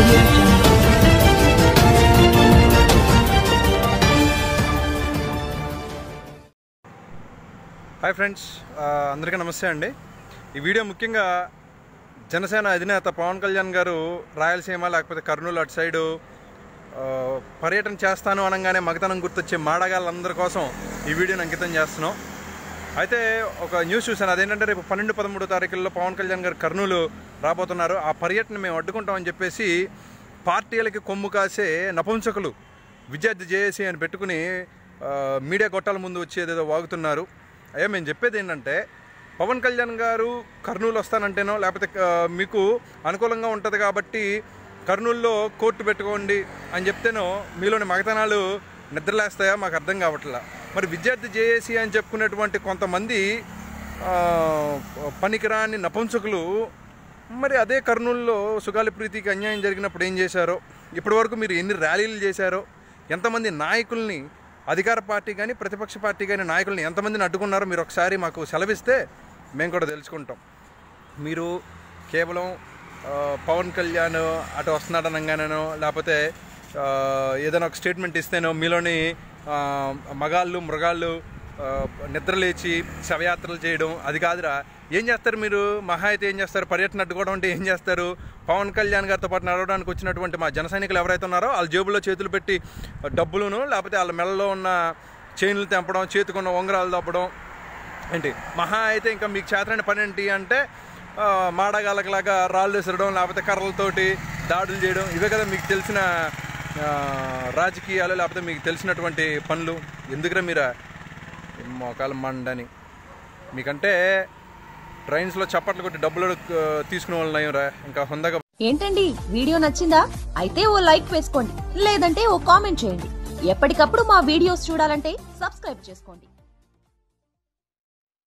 audio jungle. Hi friends ఆ, అందరికీ నమస్తే అండి ఈ వీడియో ముఖ్యంగా జనసేన అధినేత పవన్ కళ్యాణ్ గారు రాయలసీమ లేకపోతే కర్నూలు అటు సైడు ఆ, పర్యటన చేస్తాను అనగానే మగతనం గుర్తొచ్చే మాడగాళ్ళందరి కోసం ఈ వీడియోని అంకితం చేస్తున్నాం అయితే ఒక న్యూస్ చూశాను అదేంటంటే రేపు పన్నెండు పదమూడు తారీఖుల్లో పవన్ కళ్యాణ్ గారు కర్నూలు రాబోతున్నారు ఆ పర్యటన మేము అడ్డుకుంటామని చెప్పేసి పార్టీలకి కొమ్ము కాసే నపుంసకులు విద్యార్థి జేఏసీ అని పెట్టుకుని ఆ, మీడియా గొట్టాల ముందు వచ్చి ఏదేదో వాగుతున్నారు అయ్యా మేము చెప్పేది ఏంటంటే పవన్ కళ్యాణ్ గారు కర్నూలు వస్తానంటేనో లేకపోతే ఆ, మీకు అనుకూలంగా ఉంటుంది కాబట్టి కర్నూలులో కోర్టు పెట్టుకోండి అని చెప్తేనో మీలోని మగతనాలు నిద్రలేస్తాయా మాకు అర్థం కావట్లా మరి విద్యార్థి జేఏసీ అని చెప్పుకునేటువంటి కొంతమంది ఆ, పనికిరాని నపుంసకులు మరి అదే కర్నూలులో సుగాలి ప్రీతికి అన్యాయం జరిగినప్పుడు ఏం చేశారో ఇప్పటివరకు మీరు ఎన్ని ర్యాలీలు చేశారో ఎంతమంది నాయకుల్ని అధికార పార్టీ కానీ ప్రతిపక్ష పార్టీ కానీ నాయకుల్ని ఎంతమందిని అడ్డుకున్నారో మీరు ఒకసారి మాకు సెలవిస్తే మేము కూడా తెలుసుకుంటాం మీరు కేవలం ఆ, పవన్ కళ్యాణ్ అటు వస్తున్నాడు అనగానేనో లేకపోతే ఆ, ఏదైనా ఒక స్టేట్మెంట్ ఇస్తేనో మీలోని ఆ, మగాళ్ళు మృగాళ్ళు ఆ, నిద్రలేచి శవయాత్రలు చేయడం అది కాదురా ఏం చేస్తారు మీరు మహా అయితే ఏం చేస్తారు పర్యటన అడ్డుకోవడం అంటే ఏం చేస్తారు పవన్ కళ్యాణ్ గారితో పాటు నడవడానికి వచ్చినటువంటి మా జన సైనికులు ఎవరైతే ఉన్నారో వాళ్ళ జేబుల్లో చేతులు పెట్టి డబ్బులను లేకపోతే వాళ్ళ మెడలో ఉన్న చైన్లు తెంపడం చేతికున్న ఉంగరాలు తప్పడం ఏంటి మహా అయితే ఇంకా మీకు చేతనైన పని ఏంటి అంటే ఆ, మాడగాళ్ళలాగా రాళ్ళు విసరడం లేకపోతే కర్రలతోటి దాడులు చేయడం ఇవే కదా మీకు తెలిసిన ఆ, రాజకీయాలు లేకపోతే మీకు తెలిసినటువంటి పనులు ఎందుకురా మీరా మోకాలు మండని మీకంటే ట్రైన్స్లో చప్పట్లు కొట్టి డబ్బులు ఆ, తీసుకునే వాళ్ళు నయం ఇంకా హుందగా ఏంటండి వీడియో నచ్చిందా అయితే ఓ లైక్ వేసుకోండి లేదంటే ఓ కామెంట్ చేయండి ఎప్పటికప్పుడు మా వీడియోస్ చూడాలంటే సబ్స్క్రైబ్ చేసుకోండి